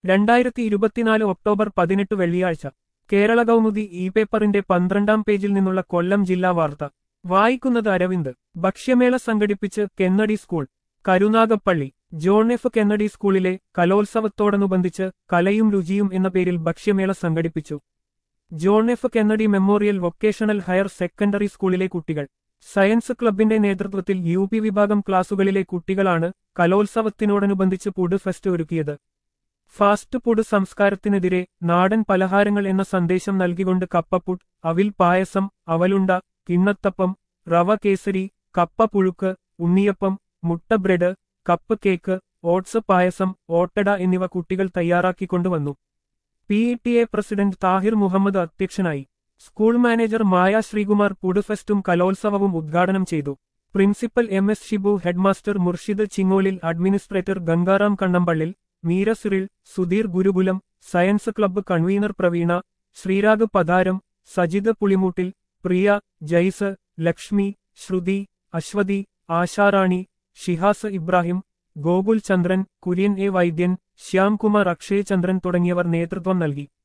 രണ്ടായിരത്തി ഇരുപത്തിനാല് ഒക്ടോബർ പതിനെട്ട് വെള്ളിയാഴ്ച കേരള കൗമുദി ഇ പേപ്പറിന്റെ പന്ത്രണ്ടാം പേജിൽ നിന്നുള്ള കൊല്ലം ജില്ലാ വാർത്ത വായിക്കുന്നത് അരവിന്ദ് ഭക്ഷ്യമേള സംഘടിപ്പിച്ച് Kennedy school Karunagappally John F Kennedy സ്കൂളിലെ കലോത്സവത്തോടനുബന്ധിച്ച് കലയും രുചിയും എന്ന പേരിൽ ഭക്ഷ്യമേള സംഘടിപ്പിച്ചു John F Kennedy memorial vocational higher secondary സ്കൂളിലെ കുട്ടികൾ സയൻസ് ക്ലബിന്റെ നേതൃത്വത്തിൽ യു പി വിഭാഗം ക്ലാസുകളിലെ കുട്ടികളാണ് കലോത്സവത്തിനോടനുബന്ധിച്ച് ഫുഡ് ഫെസ്റ്റ് ഒരുക്കിയത് ഫാസ്റ്റ് ഫുഡ് സംസ്കാരത്തിനെതിരെ നാടൻ പലഹാരങ്ങൾ എന്ന സന്ദേശം നൽകിക്കൊണ്ട് കപ്പപ്പുട്ട് അവിൽ പായസം അവലുണ്ട കിണ്ണത്തപ്പം റവ കേസരി കപ്പ പുഴുക്ക് ഉണ്ണിയപ്പം മുട്ട ബ്രെഡ് കപ്പ് കേക്ക് ഓട്സ് പായസം ഓട്ടട എന്നിവ കുട്ടികൾ തയ്യാറാക്കിക്കൊണ്ടുവന്നു P E T A president Tahir Muhammad അധ്യക്ഷനായി school manager Maya Sreekumar food ഫെസ്റ്റും കലോത്സവവും ഉദ്ഘാടനം ചെയ്തു principal M S Shibu headmaster Murshid Chingolil administrator Gangaram Kannampallil Meera Cyril Sudheer Gurukulam science club convener Praveena Sreerag Patharam Sajith Pulimoottil Priya Jais Lakshmi Sruthi Aswathy Asharani Shihas Ibrahim Gokul Chandran Kurian A Vaidyan Shyamkumar Akshay ചന്ദ്രൻ തുടങ്ങിയവർ നേതൃത്വം നൽകി